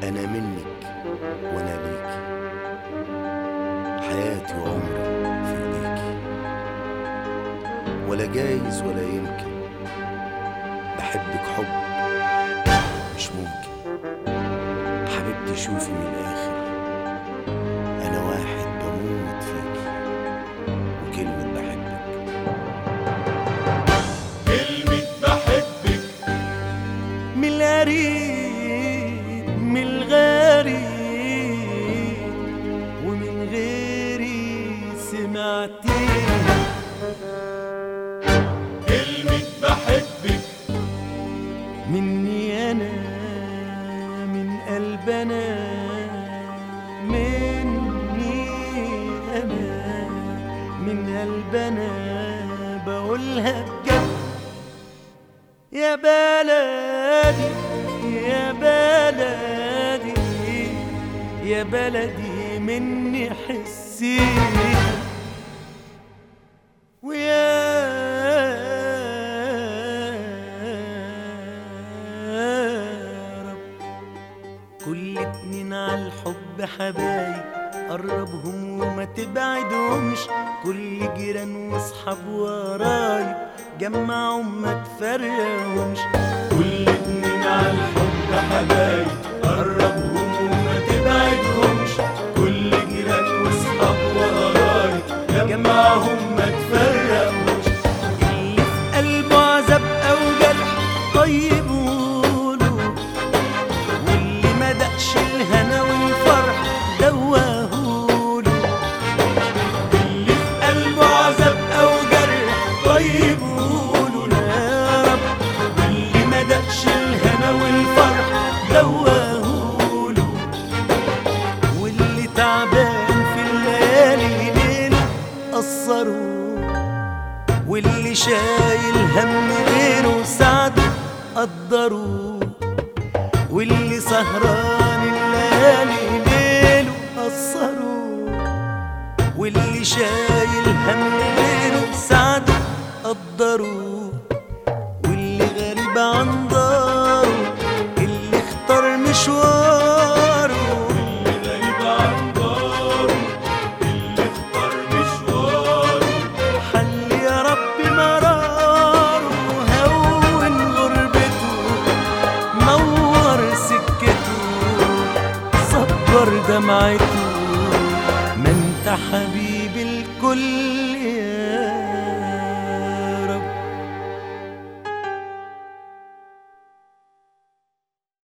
أنا منك وأنا ليكي حياتي وعمري في إيديكي ولا جايز ولا يمكن بحبك حب مش ممكن حبيبتي شوفي من الآخر أنا واحد بموت فيكي وكلمة بحبك كلمة بحبك من القريب من الغريب ومن غيري سمعتيها كلمة بحبك مني انا من قلبنا مني انا من قلبنا بقولها بجد يا بلدي يا بلدي يا بلدي مني حسيها ويا رب كل اتنين على الحب حبايب قربهم وما تبعدهمش كل جيران واصحاب ورايب جمعهم ما تفرقهمش كل اتنين على الحب حبايب قربهم وما تبعدهمش كل جيران واصحاب وقرايب جمعهم ما تفرقهمش اللي في قلبه عذاب او جرح طيب قوله واللي ما دقش الهنا والفرح دواهوله اللي في قلبه عذاب او جرح طيب قوله يا رب واللي ما دقش الهنا والفرح دواهوله واللي تعبان في الليالي ليل قصروه واللي شايل هم غيره ساعده قدروه واللي سهران الليالي ليله قصروه واللي شايل هم غيره ساعده قدروه واللي غريب عن داره اللي اختار مشواره اللي غريب عن داره اللي اختار مشواره حل يا رب مراره هون غربته نور سكته صبر دمعته ما انت حبيب الكل